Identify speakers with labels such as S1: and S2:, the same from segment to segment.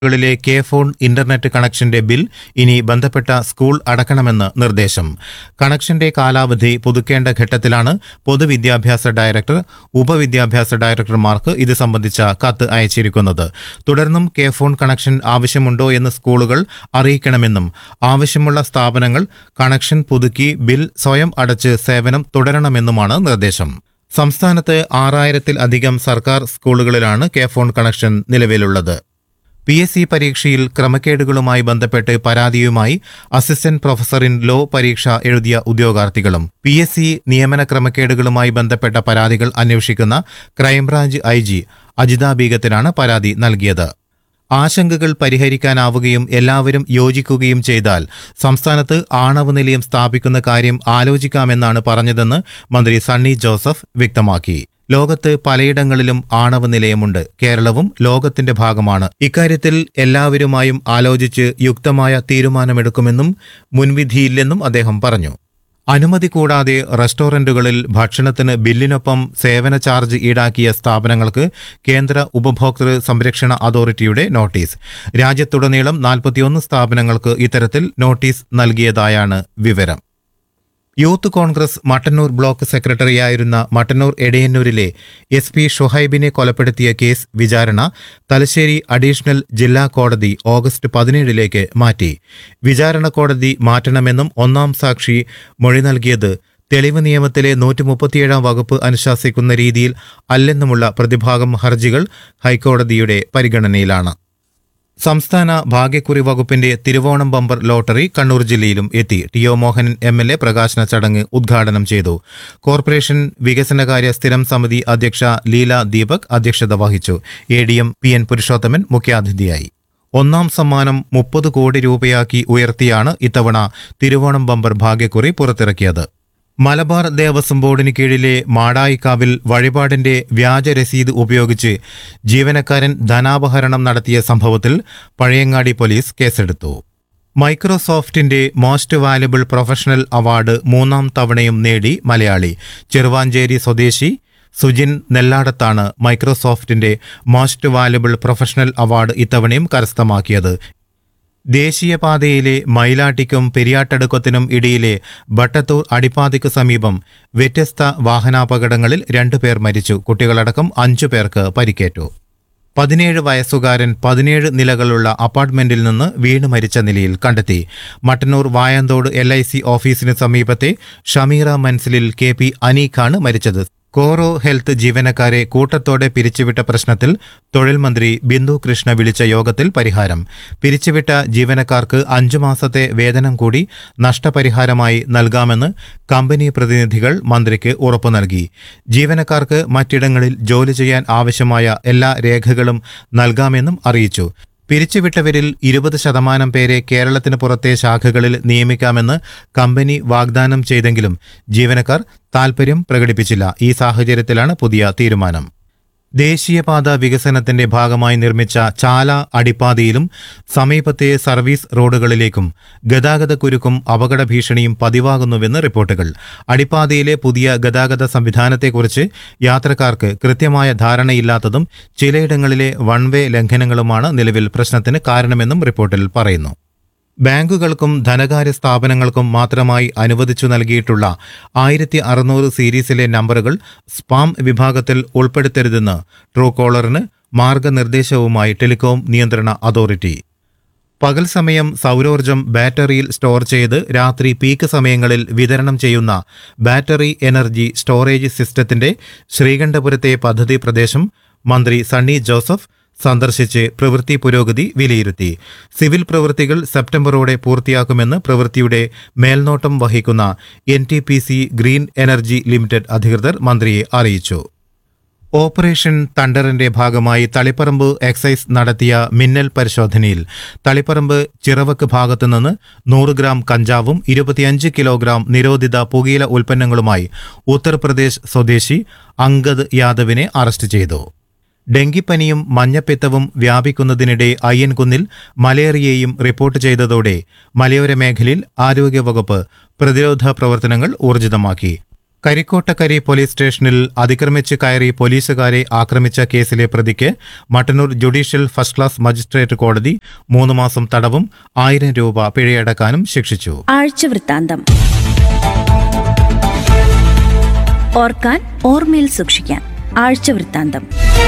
S1: കളിലെ K phone internet കണക്ഷന്റെ bill ഇനി ബന്ധപ്പെട്ട സ്കൂൾ അടക്കണമെന്ന് നിർദ്ദേശം കണക്ഷന്റെ കാലാവധി പുതുക്കേണ്ട ഘട്ടത്തിലാണ് പൊതുവിദ്യാഭ്യാസ ഡയറക്ടർ ഉപവിദ്യാഭ്യാസ ഡയറക്ടർമാർക്ക് ഇത് സംബന്ധിച്ച കത്ത് അയച്ചിരിക്കുന്നത് തുടർന്നും കെ ഫോൺ കണക്ഷൻ ആവശ്യമുണ്ടോ എന്ന് സ്കൂളുകൾ അറിയിക്കണമെന്നും ആവശ്യമുള്ള സ്ഥാപനങ്ങൾ കണക്ഷൻ പുതുക്കി ബിൽ സ്വയം അടച്ച് സേവനം തുടരണമെന്നുമാണ് നിർദ്ദേശം സംസ്ഥാനത്ത് ആറായിരത്തിൽ അധികം സർക്കാർ സ്കൂളുകളിലാണ് കെ ഫോൺ കണക്ഷൻ നിലവിലുള്ളത് പി എസ് സി പരീക്ഷയിൽ ക്രമക്കേടുകളുമായി ബന്ധപ്പെട്ട് പരാതിയുമായി അസിസ്റ്റന്റ് പ്രൊഫസർ ഇൻ ലോ പരീക്ഷ എഴുതിയ ഉദ്യോഗാർത്ഥികളും പി എസ് സി നിയമന ക്രമക്കേടുകളുമായി ബന്ധപ്പെട്ട പരാതികൾ അന്വേഷിക്കുന്ന ക്രൈംബ്രാഞ്ച് ഐ ജി അജിത ബീഗത്തിനാണ് പരാതി നൽകിയത് ആശങ്കകൾ പരിഹരിക്കാനാവുകയും എല്ലാവരും യോജിക്കുകയും ചെയ്താൽ സംസ്ഥാനത്ത് ആണവ നിലയം സ്ഥാപിക്കുന്ന കാര്യം ആലോചിക്കാമെന്നാണ് പറഞ്ഞതെന്ന് മന്ത്രി സണ്ണി ജോസഫ് വ്യക്തമാക്കി ലോകത്ത് പലയിടങ്ങളിലും ആണവ നിലയമുണ്ട് കേരളവും ലോകത്തിന്റെ ഭാഗമാണ് ഇക്കാര്യത്തിൽ എല്ലാവരുമായും ആലോചിച്ച് യുക്തമായ തീരുമാനമെടുക്കുമെന്നും മുൻവിധിയില്ലെന്നും അദ്ദേഹം പറഞ്ഞു അനുമതി കൂടാതെ റെസ്റ്റോറന്റുകളിൽ ഭക്ഷണത്തിന് ബില്ലിനൊപ്പം സേവന ചാർജ് ഈടാക്കിയ സ്ഥാപനങ്ങൾക്ക് കേന്ദ്ര ഉപഭോക്തൃ സംരക്ഷണ അതോറിറ്റിയുടെ നോട്ടീസ് രാജ്യത്തുടനീളം നാൽപ്പത്തിയൊന്ന് സ്ഥാപനങ്ങൾക്ക് ഇത്തരത്തിൽ നോട്ടീസ് നൽകിയതായാണ് വിവരം യൂത്ത് കോൺഗ്രസ് മട്ടന്നൂർ ബ്ലോക്ക് സെക്രട്ടറിയായിരുന്ന മട്ടന്നൂർ എടയന്നൂരിലെ എസ് പി ഷുഹൈബിനെ കൊലപ്പെടുത്തിയ കേസ് വിചാരണ തലശ്ശേരി അഡീഷണൽ ജില്ലാ കോടതി ഓഗസ്റ്റ് പതിനേഴിലേക്ക് മാറ്റി വിചാരണ കോടതി മാറ്റണമെന്നും ഒന്നാം സാക്ഷി മൊഴി നൽകിയത് തെളിവ് നിയമത്തിലെ നൂറ്റി മുപ്പത്തിയേഴാം വകുപ്പ് അനുശാസിക്കുന്ന രീതിയിൽ അല്ലെന്നുമുള്ള പ്രതിഭാഗം ഹർജികൾ ഹൈക്കോടതിയുടെ പരിഗണനയിലാണ് സംസ്ഥാന ഭാഗ്യക്കുറി വകുപ്പിന്റെ തിരുവോണം ബമ്പർ ലോട്ടറി കണ്ണൂർ ജില്ലയിലും എത്തി T O Mohanan M L A പ്രകാശന ചടങ്ങ് ഉദ്ഘാടനം ചെയ്തു കോർപ്പറേഷൻ വികസനകാര്യ സ്ഥിരം സമിതി അധ്യക്ഷ ലീല ദീപക് അധ്യക്ഷത വഹിച്ചു A D M P N Purushothaman മുഖ്യാതിഥിയായി ഒന്നാം സമ്മാനം മുപ്പത് കോടി രൂപയാക്കി ഉയർത്തിയാണ് ഇത്തവണ തിരുവോണം ബമ്പർ ഭാഗ്യക്കുറി പുറത്തിറക്കിയത് മലബാർ ദേവസ്വം ബോർഡിന് കീഴിലെ മാടായിക്കാവിൽ വഴിപാടിന്റെ വ്യാജ രസീത് ഉപയോഗിച്ച് ജീവനക്കാരൻ ധനാപഹരണം നടത്തിയ സംഭവത്തിൽ പഴയങ്ങാടി പോലീസ് കേസെടുത്തു മൈക്രോസോഫ്റ്റിന്റെ മോസ്റ്റ് വാല്യുബിൾ പ്രൊഫഷണൽ അവാർഡ് മൂന്നാം തവണയും നേടി മലയാളി ചെറുവാഞ്ചേരി സ്വദേശി സുജിൻ നെല്ലാടത്താണ് മൈക്രോസോഫ്റ്റിന്റെ മോസ്റ്റ് വാല്യുബിൾ പ്രൊഫഷണൽ അവാർഡ് ഇത്തവണയും കരസ്ഥമാക്കിയത് ദേശീയപാതയിലെ മയിലാട്ടിക്കും പെരിയാട്ടടുക്കത്തിനും ഇടയിലെ ബട്ടത്തൂർ അടിപ്പാതയ്ക്ക് സമീപം വ്യത്യസ്ത വാഹനാപകടങ്ങളിൽ രണ്ടുപേർ മരിച്ചു കുട്ടികളടക്കം അഞ്ചു പേർക്ക് പരിക്കേറ്റു പതിനേഴ് വയസ്സുകാരൻ പതിനേഴ് നിലകളുള്ള അപ്പാർട്ട്മെന്റിൽ നിന്ന് വീണ് മരിച്ച നിലയിൽ കണ്ടെത്തി Mattannur Vayanthode L I C ഓഫീസിന് സമീപത്തെ ഷമീറ മൻസിലിൽ കെ പി അനീഖാണ് മരിച്ചത് കോറോ ഹെൽത്ത് ജീവനക്കാരെ കൂട്ടത്തോടെ പിരിച്ചുവിട്ട പ്രശ്നത്തിൽ തൊഴിൽ മന്ത്രി ബിന്ദു കൃഷ്ണ വിളിച്ച യോഗത്തിൽ പരിഹാരം പിരിച്ചുവിട്ട ജീവനക്കാർക്ക് അഞ്ചു മാസത്തെ വേതനം കൂടി നഷ്ടപരിഹാരമായി നൽകാമെന്ന് കമ്പനി പ്രതിനിധികൾ മന്ത്രിക്ക് ഉറപ്പു നൽകി ജീവനക്കാർക്ക് മറ്റിടങ്ങളിൽ ജോലി ചെയ്യാൻ ആവശ്യമായ എല്ലാ രേഖകളും നൽകാമെന്നും അറിയിച്ചു പിരിച്ചുവിട്ടവരിൽ ഇരുപത് ശതമാനം പേരെ കേരളത്തിന് പുറത്തെ ശാഖകളിൽ നിയമിക്കാമെന്ന് കമ്പനി വാഗ്ദാനം ചെയ്തെങ്കിലും ജീവനക്കാർ താൽപര്യം പ്രകടിപ്പിച്ചില്ല ഈ സാഹചര്യത്തിലാണ് പുതിയ തീരുമാനം ദേശീയപാത വികസനത്തിന്റെ ഭാഗമായി നിർമ്മിച്ച ചാല അടിപ്പാതയിലും സമീപത്തെ സർവീസ് റോഡുകളിലേക്കും ഗതാഗത കുരുക്കും അപകട ഭീഷണിയും പതിവാകുന്നുവെന്ന് റിപ്പോർട്ടുകൾ അടിപ്പാതയിലെ പുതിയ ഗതാഗത സംവിധാനത്തെക്കുറിച്ച് യാത്രക്കാർക്ക് കൃത്യമായ ധാരണയില്ലാത്തതും ചിലയിടങ്ങളിലെ വൺ വേ ലംഘനങ്ങളുമാണ് നിലവിൽ പ്രശ്നത്തിന് കാരണമെന്നും റിപ്പോർട്ടിൽ പറയുന്നു ബാങ്കുകൾക്കും ധനകാര്യ സ്ഥാപനങ്ങൾക്കും മാത്രമായി അനുവദിച്ചു നൽകിയിട്ടുള്ള ആയിരത്തി അറുന്നൂറ് സീരീസിലെ നമ്പറുകൾ സ്പാം വിഭാഗത്തിൽ ഉൾപ്പെടുത്തരുതെന്ന് ട്രൂ കോളറിന് മാർഗനിർദ്ദേശവുമായി ടെലികോം നിയന്ത്രണ അതോറിറ്റി പകൽ സമയം സൗരോർജം ബാറ്ററിയിൽ സ്റ്റോർ ചെയ്ത് രാത്രി പീക്ക് സമയങ്ങളിൽ വിതരണം ചെയ്യുന്ന ബാറ്ററി എനർജി സ്റ്റോറേജ് സിസ്റ്റത്തിന്റെ ശ്രീകണ്ഠപുരത്തെ പദ്ധതി പ്രദേശം മന്ത്രി സണ്ണി ജോസഫ് സന്ദർശിച്ച് പ്രവൃത്തി പുരോഗതി വിലയിരുത്തി സിവിൽ പ്രവൃത്തികൾ സെപ്റ്റംബറോടെ പൂർത്തിയാക്കുമെന്ന് പ്രവൃത്തിയുടെ മേൽനോട്ടം വഹിക്കുന്ന എൻ ഗ്രീൻ എനർജി ലിമിറ്റഡ് അധികൃതർ മന്ത്രിയെ അറിയിച്ചു ഓപ്പറേഷൻ തണ്ടറിന്റെ ഭാഗമായി തളിപ്പറമ്പ് എക്സൈസ് നടത്തിയ മിന്നൽ പരിശോധനയിൽ തളിപ്പറമ്പ് ചിറവക്ക് ഭാഗത്തുനിന്ന് നൂറ് ഗ്രാം കഞ്ചാവും ഇരുപത്തിയഞ്ച് കിലോഗ്രാം നിരോധിത പുകയില ഉൽപ്പന്നങ്ങളുമായി ഉത്തർപ്രദേശ് സ്വദേശി അങ്കദ് യാദവിനെ അറസ്റ്റ് ചെയ്തു ഡെങ്കിപ്പനിയും മഞ്ഞപ്പിത്തവും വ്യാപിക്കുന്നതിനിടെ അയ്യൻകുന്നിൽ മലേറിയയും റിപ്പോർട്ട് ചെയ്തതോടെ മലയോര മേഖലയിൽ ആരോഗ്യവകുപ്പ് പ്രതിരോധ പ്രവർത്തനങ്ങൾ ഊർജിതമാക്കി കരിക്കോട്ടക്കരി പോലീസ് സ്റ്റേഷനിൽ അതിക്രമിച്ച് കയറി പോലീസുകാരെ ആക്രമിച്ച കേസിലെ പ്രതിക്ക് Mattannur judicial first class magistrate കോടതി മൂന്ന് മാസം തടവും ആയിരം രൂപ പിഴയടക്കാനും ശിക്ഷിച്ചു
S2: ആഴ്ചവൃത്താന്തം ഓർക്കാൻ ഓർമ്മയിൽ സൂക്ഷിക്കാൻ ആഴ്ചവൃത്താന്തം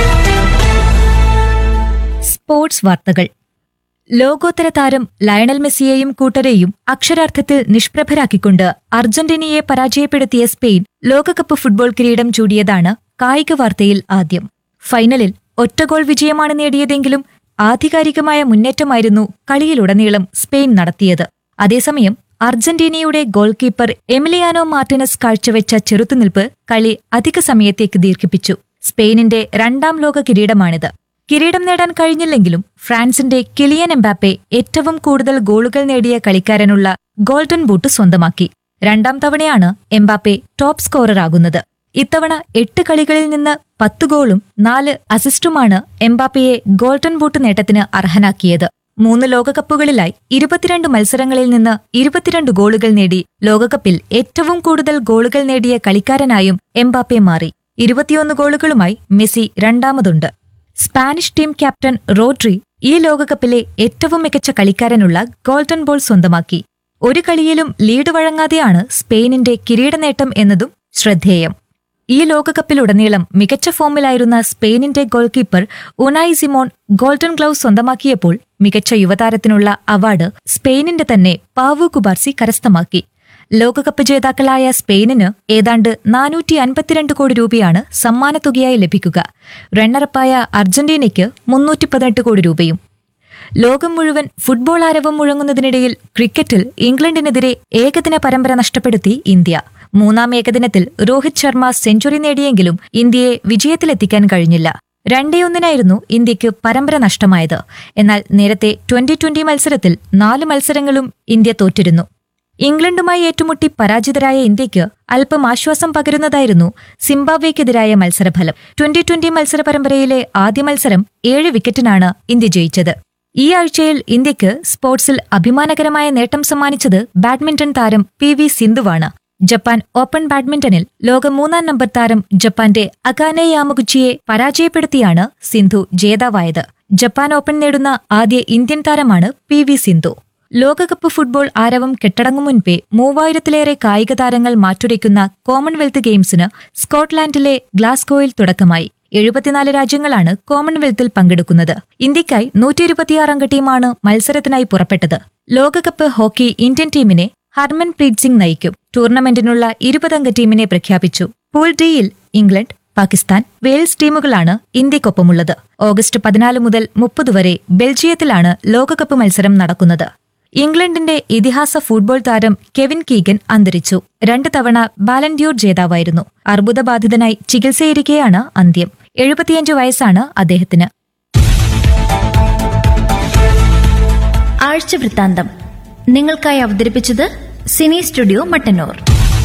S3: സ്പോർട്സ് വാർത്തകൾ ലോകോത്തര താരം ലയണൽ മെസ്സിയെയും കൂട്ടരെയും അക്ഷരാർത്ഥത്തിൽ നിഷ്പ്രഭരാക്കിക്കൊണ്ട് അർജന്റീനയെ പരാജയപ്പെടുത്തിയ സ്പെയിൻ ലോകകപ്പ് ഫുട്ബോൾ കിരീടം ചൂടിയതാണ് കായിക വാർത്തയിൽ ആദ്യം ഫൈനലിൽ ഒറ്റ ഗോൾ വിജയമാണ് നേടിയതെങ്കിലും ആധികാരികമായ മുന്നേറ്റമായിരുന്നു കളിയിലുടനീളം സ്പെയിൻ നടത്തിയത് അതേസമയം അർജന്റീനയുടെ ഗോൾ കീപ്പർ എമിലിയാനോ മാർട്ടിനസ് കാഴ്ചവെച്ച ചെറുത്തുനിൽപ്പ് കളി അധിക സമയത്തേക്ക് ദീർഘിപ്പിച്ചു സ്പെയിനിന്റെ രണ്ടാം ലോക കിരീടമാണിത് കിരീടം നേടാൻ കഴിഞ്ഞില്ലെങ്കിലും ഫ്രാൻസിന്റെ കിലിയൻ എംബാപ്പെ ഏറ്റവും കൂടുതൽ ഗോളുകൾ നേടിയ കളിക്കാരനുള്ള ഗോൾഡൻ ബൂട്ട് സ്വന്തമാക്കി രണ്ടാം തവണയാണ് എംബാപ്പെ ടോപ്പ് സ്കോററാകുന്നത് ഇത്തവണ എട്ട് കളികളിൽ നിന്ന് പത്ത് ഗോളും നാല് അസിസ്റ്റുമാണ് എംബാപ്പയെ ഗോൾഡൻ ബൂട്ട് നേട്ടത്തിന് അർഹനാക്കിയത് മൂന്ന് ലോകകപ്പുകളിലായി ഇരുപത്തിരണ്ട് മത്സരങ്ങളിൽ നിന്ന് ഇരുപത്തിരണ്ട് ഗോളുകൾ നേടി ലോകകപ്പിൽ ഏറ്റവും കൂടുതൽ ഗോളുകൾ നേടിയ കളിക്കാരനായും എംബാപ്പെ മാറി ഇരുപത്തിയൊന്ന് ഗോളുകളുമായി മെസ്സി രണ്ടാമതുണ്ട് സ്പാനിഷ് ടീം ക്യാപ്റ്റൻ റോഡ്രി ഈ ലോകകപ്പിലെ ഏറ്റവും മികച്ച കളിക്കാരനുള്ള ഗോൾഡൻ ബോൾ സ്വന്തമാക്കി ഒരു കളിയിലും ലീഡ് വഴങ്ങാതെയാണ് സ്പെയിനിന്റെ കിരീടനേട്ടം എന്നതും ശ്രദ്ധേയം ഈ ലോകകപ്പിലുടനീളം മികച്ച ഫോമിലായിരുന്ന സ്പെയിനിന്റെ goalkeeper Unai Simon golden gloves സ്വന്തമാക്കിയപ്പോൾ മികച്ച യുവതാരത്തിനുള്ള അവാർഡ് സ്പെയിനിന്റെ തന്നെ പാവു കുബാർസി കരസ്ഥമാക്കി ലോകകപ്പ് ജേതാക്കളായ സ്പെയിനിന് ഏതാണ്ട് നാനൂറ്റി അൻപത്തിരണ്ട് കോടി രൂപയാണ് സമ്മാനത്തുകയായി ലഭിക്കുക റണ്ണറപ്പായ അർജന്റീനയ്ക്ക് മുന്നൂറ്റി പതിനെട്ട് കോടി രൂപയും ലോകം മുഴുവൻ ഫുട്ബോൾ ആരവം മുഴങ്ങുന്നതിനിടയിൽ ക്രിക്കറ്റിൽ ഇംഗ്ലണ്ടിനെതിരെ ഏകദിന പരമ്പര നഷ്ടപ്പെടുത്തി ഇന്ത്യ മൂന്നാം ഏകദിനത്തിൽ രോഹിത് ശർമ്മ സെഞ്ചുറി നേടിയെങ്കിലും ഇന്ത്യയെ വിജയത്തിലെത്തിക്കാൻ കഴിഞ്ഞില്ല രണ്ടേ ഒന്നിനായിരുന്നു ഇന്ത്യക്ക് പരമ്പര നഷ്ടമായത് എന്നാൽ നേരത്തെ ട്വന്റി ട്വന്റി മത്സരത്തിൽ നാല് മത്സരങ്ങളും ഇന്ത്യ തോറ്റിരുന്നു ഇംഗ്ലണ്ടുമായി ഏറ്റുമുട്ടി പരാജിതരായ ഇന്ത്യക്ക് അല്പം ആശ്വാസം പകരുന്നതായിരുന്നു സിംബാബ്വേക്കെതിരായ മത്സരഫലം ട്വന്റി ട്വന്റി മത്സര പരമ്പരയിലെ ആദ്യ മത്സരം ഏഴ് വിക്കറ്റിനാണ് ഇന്ത്യ ജയിച്ചത് ഈ ആഴ്ചയിൽ ഇന്ത്യക്ക് സ്പോർട്സിൽ അഭിമാനകരമായ നേട്ടം സമ്മാനിച്ചത് ബാഡ്മിന്റൺ താരം പി വി സിന്ധുവാണ് ജപ്പാൻ ഓപ്പൺ ബാഡ്മിന്റണിൽ ലോക മൂന്നാം നമ്പർ താരം ജപ്പാന്റെ അകാനെ യാമഗുച്ചിയെ പരാജയപ്പെടുത്തിയാണ് സിന്ധു ജേതാവായത് ജപ്പാൻ ഓപ്പൺ നേടുന്ന ആദ്യ ഇന്ത്യൻ താരമാണ് പി വി സിന്ധു ലോകകപ്പ് ഫുട്ബോൾ ആരവം കെട്ടടങ്ങും മുൻപേ മൂവായിരത്തിലേറെ കായിക താരങ്ങൾ മാറ്റുരയ്ക്കുന്ന കോമൺവെൽത്ത് ഗെയിംസിന് സ്കോട്ട്ലാൻഡിലെ ഗ്ലാസ്ഗോയിൽ തുടക്കമായി എഴുപത്തിനാല് രാജ്യങ്ങളാണ് കോമൺവെൽത്തിൽ പങ്കെടുക്കുന്നത് ഇന്ത്യക്കായി നൂറ്റി ഇരുപത്തിയാറ് ടീമാണ് മത്സരത്തിനായി പുറപ്പെട്ടത് ലോകകപ്പ് ഹോക്കി ഇന്ത്യൻ ടീമിനെ ഹർമൻപ്രീത് സിംഗ് നയിക്കും ടൂർണമെന്റിനുള്ള ഇരുപതംഗ ടീമിനെ പ്രഖ്യാപിച്ചു പൂൾ ഡിയിൽ ഇംഗ്ലണ്ട് പാകിസ്ഥാൻ വെയിൽസ് ടീമുകളാണ് ഇന്ത്യക്കൊപ്പമുള്ളത് ഓഗസ്റ്റ് പതിനാല് മുതൽ മുപ്പത് വരെ ബെൽജിയത്തിലാണ് ലോകകപ്പ് മത്സരം നടക്കുന്നത് ഇംഗ്ലണ്ടിന്റെ ഇതിഹാസ ഫുട്ബോൾ താരം കെവിൻ കീഗൻ അന്തരിച്ചു രണ്ട് തവണ ബാലൻഡ്യൂർ ജേതാവായിരുന്നു അർബുദബാധിതനായി ചികിത്സയിരിക്കെയാണ് അന്ത്യം എഴുപത്തിയഞ്ച് വയസ്സാണ് അദ്ദേഹത്തിന്
S2: ആഴ്ചവൃത്താന്തം നിങ്ങൾക്കായി അവതരിപ്പിച്ചത് സിനി സ്റ്റുഡിയോ മട്ടന്നൂർ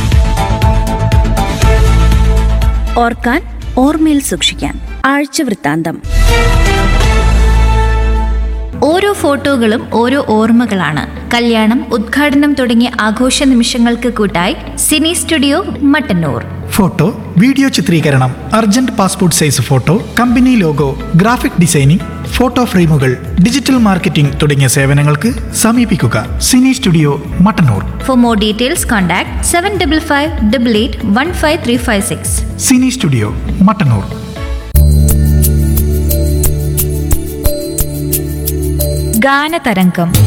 S2: ഓർക്കാൻ ഓർമ്മയിൽ സൂക്ഷിക്കാൻ ആഴ്ചവൃത്താന്തം ഓരോ ഫോട്ടോകളും ഓരോ ഓർമ്മകളാണ് കല്യാണം ഉദ്ഘാടനം തുടങ്ങിയ ആഘോഷ നിമിഷങ്ങൾക്ക് കൂട്ടായി cine studio Mattannur
S4: photo video ചിത്രീകരണം urgent passport size photo company logo graphic designing photo ഫ്രെയിമുകൾ ഡിജിറ്റൽ മാർക്കറ്റിംഗ് തുടങ്ങിയ സേവനങ്ങൾക്ക് സമീപിക്കുക cine studio Mattannur
S2: for more details contact seven double five double eight one five three five six
S4: cine studio Mattannur
S3: ഗാനതരംഗം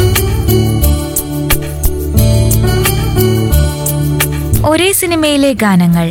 S3: ഒരേ സിനിമയിലെ ഗാനങ്ങൾ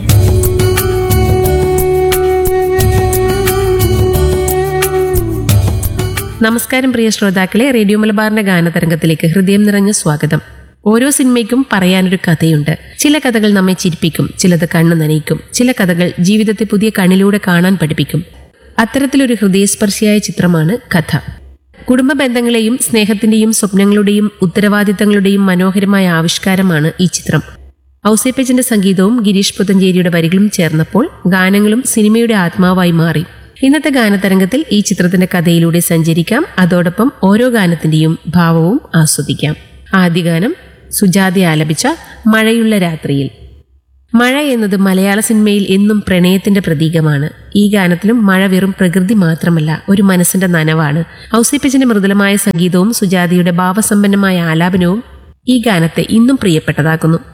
S5: നമസ്കാരം പ്രിയ ശ്രോതാക്കളെ റേഡിയോ മലബാറിന്റെ ഗാനതരംഗത്തിലേക്ക് ഹൃദയം നിറഞ്ഞ സ്വാഗതം ഓരോ സിനിമയ്ക്കും പറയാനൊരു കഥയുണ്ട് ചില കഥകൾ നമ്മെ ചിരിപ്പിക്കും ചിലത് കണ്ണു നനയിക്കും ചില കഥകൾ ജീവിതത്തെ പുതിയ കണ്ണിലൂടെ കാണാൻ പഠിപ്പിക്കും അത്തരത്തിലൊരു ഹൃദയസ്പർശിയായ ചിത്രമാണ് കഥ കുടുംബ ബന്ധങ്ങളെയും സ്നേഹത്തിന്റെയും സ്വപ്നങ്ങളുടെയും ഉത്തരവാദിത്തങ്ങളുടെയും മനോഹരമായ ആവിഷ്കാരമാണ് ഈ ചിത്രം ഔസേപ്പച്ചന്റെ സംഗീതവും ഗിരീഷ് പുത്തഞ്ചേരിയുടെ വരികളും ചേർന്നപ്പോൾ ഗാനങ്ങളും സിനിമയുടെ ആത്മാവായി മാറി ഇന്നത്തെ ഗാനതരംഗത്തിൽ ഈ ചിത്രത്തിന്റെ കഥയിലൂടെ സഞ്ചരിക്കാം അതോടൊപ്പം ഓരോ ഗാനത്തിന്റെയും ഭാവവും ആസ്വദിക്കാം ആദ്യ ഗാനം സുജാത ആലപിച്ച മഴയുള്ള രാത്രിയിൽ മഴ എന്നത് മലയാള സിനിമയിൽ എന്നും പ്രണയത്തിന്റെ പ്രതീകമാണ് ഈ ഗാനത്തിലും മഴ വെറും പ്രകൃതി മാത്രമല്ല ഒരു മനസ്സിന്റെ നനവാണ് ഔസിപ്പച്ചന്റെ മൃദുലമായ സംഗീതവും സുജാതയുടെ ഭാവസമ്പന്നമായ ആലാപനവും ഈ ഗാനത്തെ ഇന്നും പ്രിയപ്പെട്ടതാക്കുന്നു